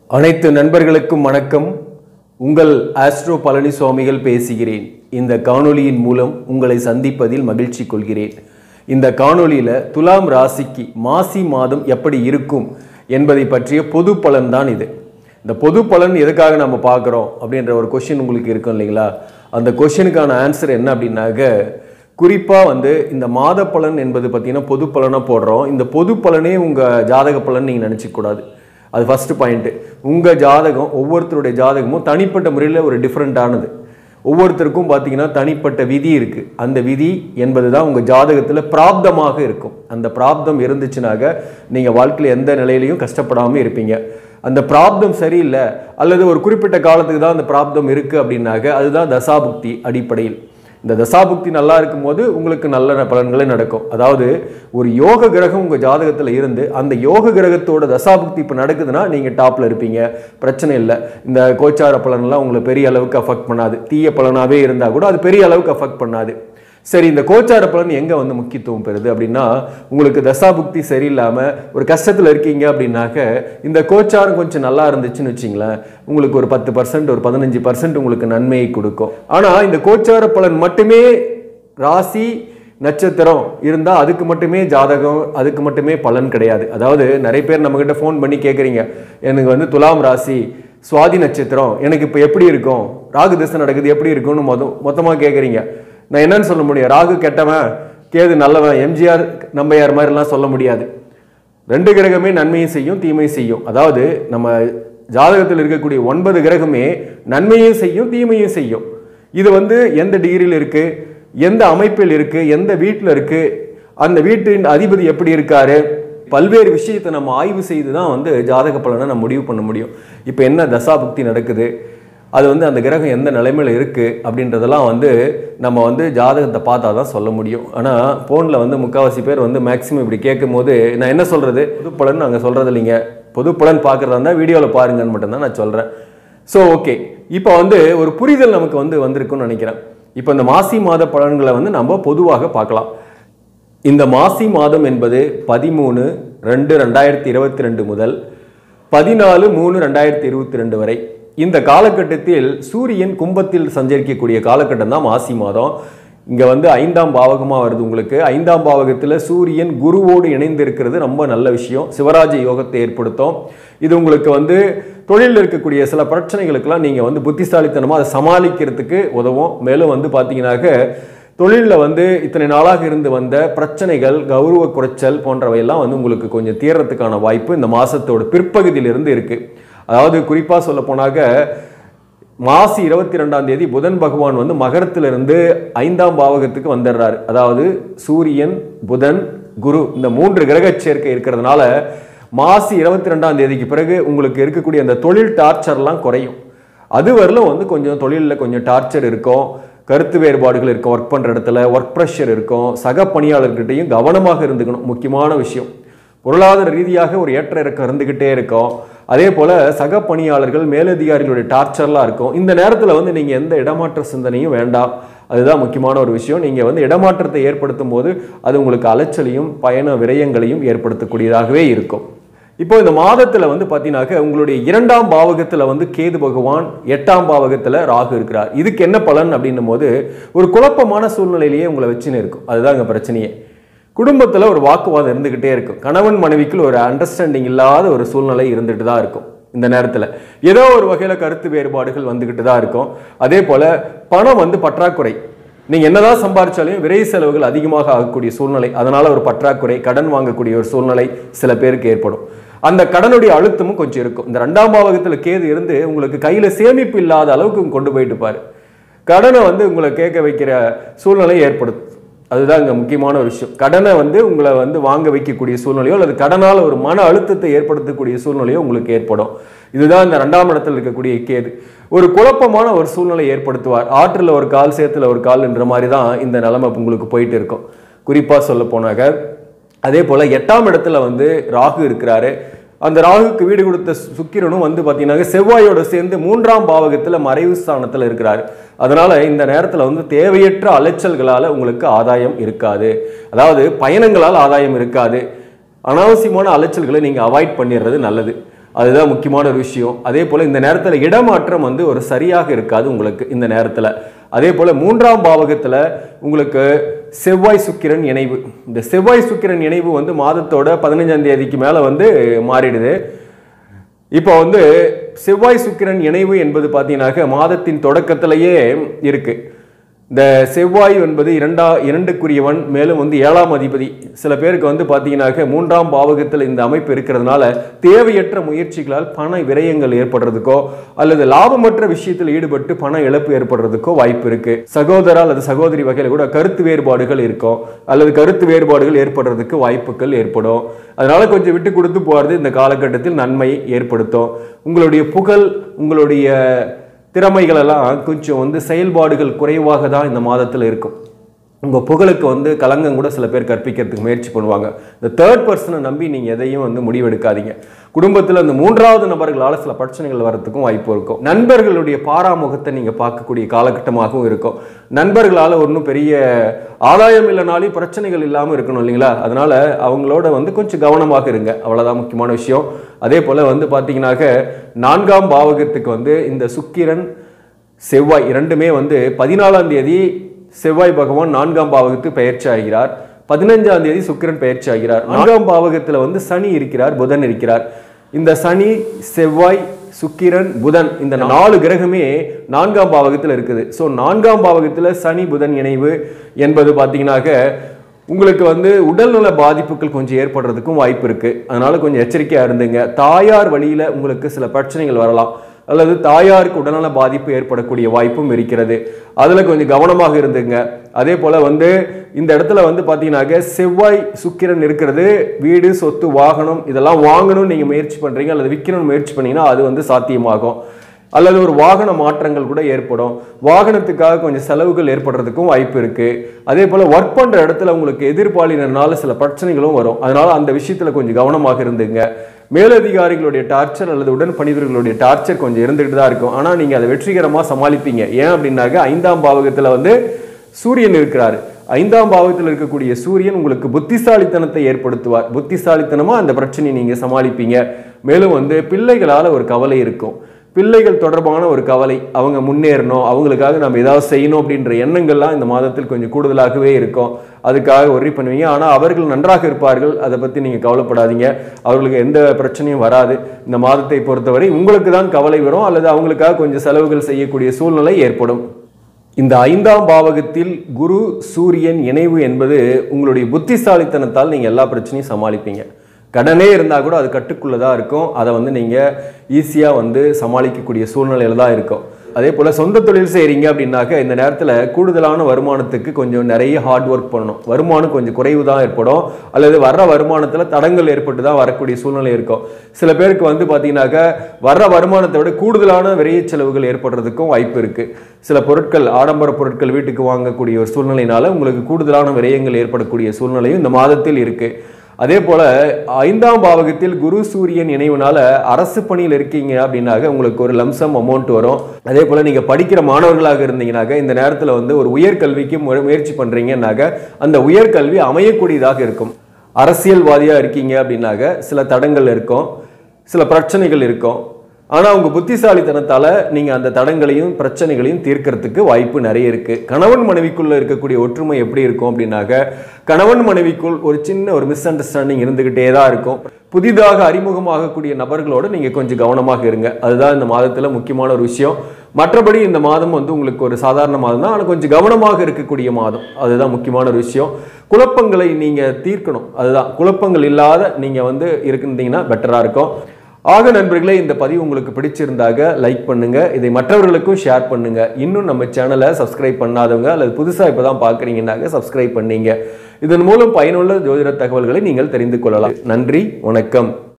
அனைத்து நண்பர்களுக்கும் வணக்கம் உங்கள் ஆஸ்ட்ரோ பழனிசுவாமிகள் பேசுகிறேன் இந்த காணொளியின் மூலம் உங்களை சந்திப்பதில் மகிழ்ச்சி கொள்கிறேன் இந்த காணொளியில் துலாம் ராசிக்கு மாசி மாதம் எப்படி இருக்கும் என்பதை பற்றிய பொது பலன் தான் இது இந்த பொது பலன் எதுக்காக நம்ம பார்க்குறோம் அப்படின்ற ஒரு கொஷின் உங்களுக்கு இருக்கும் இல்லைங்களா அந்த கொஷினுக்கான ஆன்சர் என்ன அப்படின்னாக்க குறிப்பாக வந்து இந்த மாத பலன் என்பது பார்த்தீங்கன்னா பொது பலனாக போடுறோம் இந்த பொது பலனே உங்கள் ஜாதக பலன் நீங்கள் நினச்சிக்கூடாது அது ஃபஸ்ட்டு பாயிண்ட்டு உங்கள் ஜாதகம் ஒவ்வொருத்தருடைய ஜாதகமும் தனிப்பட்ட முறையில் ஒரு டிஃப்ரெண்ட்டானது ஒவ்வொருத்தருக்கும் பார்த்தீங்கன்னா தனிப்பட்ட விதி இருக்குது அந்த விதி என்பது தான் உங்கள் ஜாதகத்தில் பிராப்தமாக இருக்கும் அந்த பிராப்தம் இருந்துச்சுனாக்க நீங்கள் வாழ்க்கையில் எந்த நிலையிலையும் கஷ்டப்படாமல் இருப்பீங்க அந்த பிராப்தம் சரியில்லை அல்லது ஒரு குறிப்பிட்ட காலத்துக்கு தான் அந்த பிராப்தம் இருக்குது அப்படின்னாக்க அதுதான் தசாபுக்தி அடிப்படையில் இந்த தசாபுக்தி நல்லா இருக்கும்போது உங்களுக்கு நல்ல பலன்களே நடக்கும் அதாவது ஒரு யோக கிரகம் உங்கள் ஜாதகத்தில் இருந்து அந்த யோக கிரகத்தோட தசாபுக்தி இப்போ நடக்குதுன்னா நீங்கள் டாப்பில் இருப்பீங்க பிரச்சனை இல்லை இந்த கோச்சார பலன்லாம் உங்களை பெரிய அளவுக்கு அஃபெக்ட் பண்ணாது தீய பலனாகவே இருந்தால் கூட அது பெரிய அளவுக்கு அஃபெக்ட் பண்ணாது சரி இந்த கோச்சார பலன் எங்கே வந்து முக்கியத்துவம் பெறுது அப்படின்னா உங்களுக்கு தசாபுக்தி சரியில்லாமல் ஒரு கஷ்டத்தில் இருக்கீங்க அப்படின்னாக்க இந்த கோச்சாரம் கொஞ்சம் நல்லா இருந்துச்சுன்னு வச்சிங்களேன் உங்களுக்கு ஒரு பத்து பர்சன்ட் ஒரு பதினஞ்சு பர்சன்ட் உங்களுக்கு நன்மையை கொடுக்கும் ஆனால் இந்த கோச்சார பலன் மட்டுமே ராசி நட்சத்திரம் இருந்தால் அதுக்கு மட்டுமே ஜாதகம் அதுக்கு மட்டுமே பலன் கிடையாது அதாவது நிறைய பேர் நம்மக்கிட்ட ஃபோன் பண்ணி கேட்குறீங்க எனக்கு வந்து துலாம் ராசி சுவாதி நட்சத்திரம் எனக்கு இப்போ எப்படி இருக்கும் ராகு திசை நடக்குது எப்படி இருக்கும்னு மொத மொத்தமாக கேட்குறீங்க நான் என்னன்னு சொல்ல முடியும் ராகு கெட்டவன் கேது நல்லவன் எம்ஜிஆர் நம்பையார் மாதிரிலாம் சொல்ல முடியாது ரெண்டு கிரகமே நன்மையும் செய்யும் தீமையும் செய்யும் அதாவது நம்ம ஜாதகத்தில் இருக்கக்கூடிய ஒன்பது கிரகமே நன்மையும் செய்யும் தீமையும் செய்யும் இது வந்து எந்த டிகிரியில் இருக்கு எந்த அமைப்பில் இருக்கு எந்த வீட்டில் இருக்கு அந்த வீட்டின் அதிபதி எப்படி இருக்காரு பல்வேறு விஷயத்தை நம்ம ஆய்வு செய்து தான் வந்து ஜாதக பலனை நம்ம முடிவு பண்ண முடியும் இப்போ என்ன தசாபுக்தி நடக்குது அது வந்து அந்த கிரகம் எந்த நிலைமையில் இருக்குது அப்படின்றதெல்லாம் வந்து நம்ம வந்து ஜாதகத்தை பார்த்தா தான் சொல்ல முடியும் ஆனால் ஃபோனில் வந்து முக்கால்வாசி பேர் வந்து மேக்ஸிமம் இப்படி கேட்கும் போது நான் என்ன சொல்கிறது பொது பலன் நாங்கள் சொல்கிறது இல்லைங்க பொது பலன் பார்க்குறதா இருந்தால் வீடியோவில் பாருங்கன்னு மட்டும்தான் நான் சொல்கிறேன் ஸோ ஓகே இப்போ வந்து ஒரு புரிதல் நமக்கு வந்து வந்திருக்குன்னு நினைக்கிறேன் இப்போ இந்த மாசி மாத பலன்களை வந்து நம்ம பொதுவாக பார்க்கலாம் இந்த மாசி மாதம் என்பது பதிமூணு ரெண்டு ரெண்டாயிரத்தி இருபத்தி ரெண்டு முதல் பதினாலு மூணு ரெண்டாயிரத்தி இருபத்தி ரெண்டு வரை இந்த காலகட்டத்தில் சூரியன் கும்பத்தில் சஞ்சரிக்கக்கூடிய காலகட்டம் தான் மாசி மாதம் இங்கே வந்து ஐந்தாம் பாவகமாக வருது உங்களுக்கு ஐந்தாம் பாவகத்தில் சூரியன் குருவோடு இணைந்து இருக்கிறது ரொம்ப நல்ல விஷயம் சிவராஜ யோகத்தை ஏற்படுத்தும் இது உங்களுக்கு வந்து தொழிலில் இருக்கக்கூடிய சில பிரச்சனைகளுக்கெல்லாம் நீங்கள் வந்து புத்திசாலித்தனமாக அதை சமாளிக்கிறதுக்கு உதவும் மேலும் வந்து பார்த்தீங்கன்னாக்க தொழிலில் வந்து இத்தனை நாளாக இருந்து வந்த பிரச்சனைகள் கௌரவ குறைச்சல் போன்றவையெல்லாம் வந்து உங்களுக்கு கொஞ்சம் தீர்றதுக்கான வாய்ப்பு இந்த மாதத்தோட பிற்பகுதியிலிருந்து இருக்குது அதாவது குறிப்பாக சொல்ல போனாக்க மாசி இருபத்தி ரெண்டாம் தேதி புதன் பகவான் வந்து மகரத்திலிருந்து ஐந்தாம் பாவகத்துக்கு வந்துடுறாரு அதாவது சூரியன் புதன் குரு இந்த மூன்று கிரக சேர்க்கை இருக்கிறதுனால மாசி இருபத்தி ரெண்டாம் தேதிக்கு பிறகு உங்களுக்கு இருக்கக்கூடிய அந்த தொழில் டார்ச்சர்லாம் குறையும் அது வரலும் வந்து கொஞ்சம் தொழிலில் கொஞ்சம் டார்ச்சர் இருக்கும் கருத்து வேறுபாடுகள் இருக்கும் ஒர்க் பண்ணுற இடத்துல ஒர்க் ப்ரெஷர் இருக்கும் சக பணியாளர்கிட்டையும் கவனமாக இருந்துக்கணும் முக்கியமான விஷயம் பொருளாதார ரீதியாக ஒரு ஏற்ற இறக்கம் இருந்துக்கிட்டே இருக்கும் அதே போல் சக பணியாளர்கள் மேலதிகாரிகளுடைய டார்ச்சர்லாம் இருக்கும் இந்த நேரத்தில் வந்து நீங்கள் எந்த இடமாற்ற சிந்தனையும் வேண்டாம் அதுதான் முக்கியமான ஒரு விஷயம் நீங்கள் வந்து இடமாற்றத்தை ஏற்படுத்தும் போது அது உங்களுக்கு அலைச்சலையும் பயண விரயங்களையும் ஏற்படுத்தக்கூடியதாகவே இருக்கும் இப்போ இந்த மாதத்தில் வந்து பார்த்தீங்கன்னாக்க உங்களுடைய இரண்டாம் பாவகத்தில் வந்து கேது பகவான் எட்டாம் பாவகத்தில் ராகு இருக்கிறார் இதுக்கு என்ன பலன் அப்படின்னும் போது ஒரு குழப்பமான சூழ்நிலையிலேயே உங்களை வச்சுன்னு இருக்கும் அதுதான் இங்கே பிரச்சனையே குடும்பத்தில் ஒரு வாக்குவாதம் இருந்துக்கிட்டே இருக்கும் கணவன் மனைவிக்குள் ஒரு அண்டர்ஸ்டாண்டிங் இல்லாத ஒரு சூழ்நிலை இருந்துகிட்டு தான் இருக்கும் இந்த நேரத்தில் ஏதோ ஒரு வகையில் கருத்து வேறுபாடுகள் வந்துக்கிட்டு தான் இருக்கும் அதே போல் பணம் வந்து பற்றாக்குறை நீங்கள் என்னதான் சம்பாதிச்சாலும் விரை செலவுகள் அதிகமாக ஆகக்கூடிய சூழ்நிலை அதனால் ஒரு பற்றாக்குறை கடன் வாங்கக்கூடிய ஒரு சூழ்நிலை சில பேருக்கு ஏற்படும் அந்த கடனுடைய அழுத்தமும் கொஞ்சம் இருக்கும் இந்த ரெண்டாம் பாவகத்தில் கேது இருந்து உங்களுக்கு கையில் சேமிப்பு இல்லாத அளவுக்கு கொண்டு போயிட்டு பாரு கடனை வந்து உங்களை கேட்க வைக்கிற சூழ்நிலை ஏற்படுத்தும் அதுதான் இங்கே முக்கியமான ஒரு விஷயம் கடனை வந்து உங்களை வந்து வாங்க வைக்கக்கூடிய சூழ்நிலையோ அல்லது கடனால் ஒரு மன அழுத்தத்தை ஏற்படுத்தக்கூடிய சூழ்நிலையோ உங்களுக்கு ஏற்படும் இதுதான் இந்த ரெண்டாம் இடத்தில் இருக்கக்கூடிய கேது ஒரு குழப்பமான ஒரு சூழ்நிலை ஏற்படுத்துவார் ஆற்றில் ஒரு கால் சேத்துல ஒரு கால் என்ற மாதிரி தான் இந்த நிலைமை உங்களுக்கு போயிட்டு இருக்கும் குறிப்பாக சொல்ல போனாக்க அதே போல் எட்டாம் இடத்துல வந்து ராகு இருக்கிறாரு அந்த ராகுக்கு வீடு கொடுத்த சுக்கிரனும் வந்து பார்த்தீங்கன்னா செவ்வாயோட சேர்ந்து மூன்றாம் பாவகத்தில் மறைவு ஸ்தானத்தில் இருக்கிறார் அதனால இந்த நேரத்தில் வந்து தேவையற்ற அலைச்சல்களால் உங்களுக்கு ஆதாயம் இருக்காது அதாவது பயணங்களால் ஆதாயம் இருக்காது அனாவசியமான அலைச்சல்களை நீங்கள் அவாய்ட் பண்ணிடுறது நல்லது அதுதான் முக்கியமான ஒரு விஷயம் அதே போல் இந்த நேரத்தில் இடமாற்றம் வந்து ஒரு சரியாக இருக்காது உங்களுக்கு இந்த நேரத்தில் அதே போல் மூன்றாம் பாவகத்தில் உங்களுக்கு செவ்வாய் சுக்கிரன் இணைவு இந்த செவ்வாய் சுக்கிரன் இணைவு வந்து மாதத்தோட பதினஞ்சாம் தேதிக்கு மேலே வந்து மாறிடுது இப்போ வந்து செவ்வாய் சுக்கிரன் இணைவு என்பது பார்த்தீங்கன்னாக்க மாதத்தின் தொடக்கத்திலேயே இருக்கு இந்த செவ்வாய் என்பது இரண்டா இரண்டுக்குரியவன் மேலும் வந்து ஏழாம் அதிபதி சில பேருக்கு வந்து பார்த்தீங்கன்னாக்க மூன்றாம் பாவகத்தில் இந்த அமைப்பு இருக்கிறதுனால தேவையற்ற முயற்சிகளால் பண விரயங்கள் ஏற்படுறதுக்கோ அல்லது லாபமற்ற விஷயத்தில் ஈடுபட்டு பண இழப்பு ஏற்படுறதுக்கோ வாய்ப்பு இருக்கு சகோதரா அல்லது சகோதரி வகையில் கூட கருத்து வேறுபாடுகள் இருக்கும் அல்லது கருத்து வேறுபாடுகள் ஏற்படுறதுக்கு வாய்ப்புகள் ஏற்படும் அதனால கொஞ்சம் விட்டு கொடுத்து போகிறது இந்த காலகட்டத்தில் நன்மை ஏற்படுத்தும் உங்களுடைய புகழ் உங்களுடைய திறமைகள் எல்லாம் கொஞ்சம் வந்து செயல்பாடுகள் குறைவாக தான் இந்த மாதத்தில் இருக்கும் உங்கள் புகழுக்கு வந்து களங்கம் கூட சில பேர் கற்பிக்கிறதுக்கு முயற்சி பண்ணுவாங்க இந்த தேர்ட் பர்சனை நம்பி நீங்கள் எதையும் வந்து முடிவெடுக்காதீங்க குடும்பத்தில் அந்த மூன்றாவது நபர்களால் சில பிரச்சனைகள் வரத்துக்கும் வாய்ப்பு இருக்கும் நண்பர்களுடைய பாராமுகத்தை நீங்கள் பார்க்கக்கூடிய காலகட்டமாகவும் இருக்கும் நண்பர்களால் ஒன்றும் பெரிய ஆதாயம் இல்லைனாலும் பிரச்சனைகள் இல்லாமல் இருக்கணும் இல்லைங்களா அதனால அவங்களோட வந்து கொஞ்சம் கவனமாக இருங்க அவ்வளோதான் முக்கியமான விஷயம் அதே போல் வந்து பார்த்தீங்கன்னாக்க நான்காம் பாவகத்துக்கு வந்து இந்த சுக்கிரன் செவ்வாய் இரண்டுமே வந்து பதினாலாம் தேதி செவ்வாய் பகவான் நான்காம் பாவகத்துக்கு பெயர்ச்சி ஆகிறார் பதினஞ்சாம் தேதி சுக்கிரன் பெயர்ச்சி ஆகிறார் நான்காம் பாவகத்தில் வந்து சனி இருக்கிறார் புதன் இருக்கிறார் இந்த சனி செவ்வாய் சுக்கிரன் புதன் இந்த நாலு கிரகமே நான்காம் பாவகத்தில் இருக்குது ஸோ நான்காம் பாவகத்தில் சனி புதன் இணைவு என்பது பார்த்தீங்கன்னாக்க உங்களுக்கு வந்து உடல்நல பாதிப்புகள் கொஞ்சம் ஏற்படுறதுக்கும் வாய்ப்பு இருக்கு அதனால கொஞ்சம் எச்சரிக்கையா இருந்துங்க தாயார் வழியில உங்களுக்கு சில பிரச்சனைகள் வரலாம் அல்லது தாயாருக்கு உடல்நல பாதிப்பு ஏற்படக்கூடிய வாய்ப்பும் இருக்கிறது அதில் கொஞ்சம் கவனமாக இருந்துங்க அதே போல் வந்து இந்த இடத்துல வந்து பார்த்தீங்கன்னாக்க செவ்வாய் சுக்கிரன் இருக்கிறது வீடு சொத்து வாகனம் இதெல்லாம் வாங்கணும்னு நீங்கள் முயற்சி பண்ணுறீங்க அல்லது விற்கணும்னு முயற்சி பண்ணீங்கன்னா அது வந்து சாத்தியமாகும் அல்லது ஒரு வாகன மாற்றங்கள் கூட ஏற்படும் வாகனத்துக்காக கொஞ்சம் செலவுகள் ஏற்படுறதுக்கும் வாய்ப்பு இருக்கு அதே போல ஒர்க் பண்ற இடத்துல உங்களுக்கு எதிர்பாலினர்னால சில பிரச்சனைகளும் வரும் அதனால அந்த விஷயத்துல கொஞ்சம் கவனமாக இருந்துங்க மேலதிகாரிகளுடைய டார்ச்சர் அல்லது உடன் பணிவர்களுடைய டார்ச்சர் கொஞ்சம் இருந்துகிட்டு தான் இருக்கும் ஆனா நீங்க அதை வெற்றிகரமா சமாளிப்பீங்க ஏன் அப்படின்னாக்க ஐந்தாம் பாவகத்துல வந்து சூரியன் இருக்கிறாரு ஐந்தாம் பாவத்தில் இருக்கக்கூடிய சூரியன் உங்களுக்கு புத்திசாலித்தனத்தை ஏற்படுத்துவார் புத்திசாலித்தனமா அந்த பிரச்சனையை நீங்க சமாளிப்பீங்க மேலும் வந்து பிள்ளைகளால ஒரு கவலை இருக்கும் பிள்ளைகள் தொடர்பான ஒரு கவலை அவங்க முன்னேறணும் அவங்களுக்காக நம்ம ஏதாவது செய்யணும் அப்படின்ற எண்ணங்கள்லாம் இந்த மாதத்தில் கொஞ்சம் கூடுதலாகவே இருக்கும் அதுக்காக ஒரி பண்ணுவீங்க ஆனால் அவர்கள் நன்றாக இருப்பார்கள் அதை பற்றி நீங்கள் கவலைப்படாதீங்க அவர்களுக்கு எந்த பிரச்சனையும் வராது இந்த மாதத்தை பொறுத்தவரை உங்களுக்கு தான் கவலை வரும் அல்லது அவங்களுக்காக கொஞ்சம் செலவுகள் செய்யக்கூடிய சூழ்நிலை ஏற்படும் இந்த ஐந்தாம் பாவகத்தில் குரு சூரியன் இணைவு என்பது உங்களுடைய புத்திசாலித்தனத்தால் நீங்கள் எல்லா பிரச்சனையும் சமாளிப்பீங்க கடனே இருந்தால் கூட அது கட்டுக்குள்ளதாக இருக்கும் அதை வந்து நீங்கள் ஈஸியாக வந்து சமாளிக்கக்கூடிய சூழ்நிலையில் தான் இருக்கும் அதே போல் சொந்த தொழில் செய்கிறீங்க அப்படின்னாக்க இந்த நேரத்தில் கூடுதலான வருமானத்துக்கு கொஞ்சம் நிறைய ஹார்ட் ஒர்க் பண்ணணும் வருமானம் கொஞ்சம் குறைவு தான் ஏற்படும் அல்லது வர்ற வருமானத்தில் தடங்கள் ஏற்பட்டு தான் வரக்கூடிய சூழ்நிலை இருக்கும் சில பேருக்கு வந்து பார்த்தீங்கன்னாக்க வர்ற வருமானத்தை விட கூடுதலான விரைய செலவுகள் ஏற்படுறதுக்கும் வாய்ப்பு இருக்குது சில பொருட்கள் ஆடம்பர பொருட்கள் வீட்டுக்கு வாங்கக்கூடிய ஒரு சூழ்நிலையினால உங்களுக்கு கூடுதலான விரயங்கள் ஏற்படக்கூடிய சூழ்நிலையும் இந்த மாதத்தில் இருக்குது அதே போல ஐந்தாம் பாவகத்தில் குரு சூரியன் இணைவுனால அரசு பணியில் இருக்கீங்க அப்படின்னாக்க உங்களுக்கு ஒரு லம்சம் அமௌண்ட் வரும் அதே போல நீங்க படிக்கிற மாணவர்களாக இருந்தீங்கன்னாக்க இந்த நேரத்தில் வந்து ஒரு உயர்கல்விக்கு மு- முயற்சி பண்றீங்கன்னாக்க அந்த உயர்கல்வி அமையக்கூடியதாக இருக்கும் அரசியல்வாதியா இருக்கீங்க அப்படின்னாக்க சில தடங்கள் இருக்கும் சில பிரச்சனைகள் இருக்கும் ஆனால் உங்கள் புத்திசாலித்தனத்தால் நீங்கள் அந்த தடங்களையும் பிரச்சனைகளையும் தீர்க்கறதுக்கு வாய்ப்பு நிறைய இருக்குது கணவன் மனைவிக்குள்ளே இருக்கக்கூடிய ஒற்றுமை எப்படி இருக்கும் அப்படின்னாக்க கணவன் மனைவிக்குள் ஒரு சின்ன ஒரு மிஸ் அண்டர்ஸ்டாண்டிங் இருந்துக்கிட்டே தான் இருக்கும் புதிதாக அறிமுகமாகக்கூடிய நபர்களோடு நீங்கள் கொஞ்சம் கவனமாக இருங்க அதுதான் இந்த மாதத்தில் முக்கியமான ஒரு விஷயம் மற்றபடி இந்த மாதம் வந்து உங்களுக்கு ஒரு சாதாரண மாதம் தான் ஆனால் கொஞ்சம் கவனமாக இருக்கக்கூடிய மாதம் அதுதான் முக்கியமான ஒரு விஷயம் குழப்பங்களை நீங்கள் தீர்க்கணும் அதுதான் குழப்பங்கள் இல்லாத நீங்கள் வந்து இருந்தீங்கன்னா பெட்டராக இருக்கும் ஆக நண்பர்களே இந்த பதிவு உங்களுக்கு பிடிச்சிருந்தாக லைக் பண்ணுங்க இதை மற்றவர்களுக்கும் ஷேர் பண்ணுங்க இன்னும் நம்ம சேனலை சப்ஸ்கிரைப் பண்ணாதவங்க அல்லது புதுசாக இப்போ தான் பார்க்குறீங்கன்னாக்க சப்ஸ்கிரைப் பண்ணீங்க இதன் மூலம் பயனுள்ள ஜோதிட தகவல்களை நீங்கள் தெரிந்து கொள்ளலாம் நன்றி வணக்கம்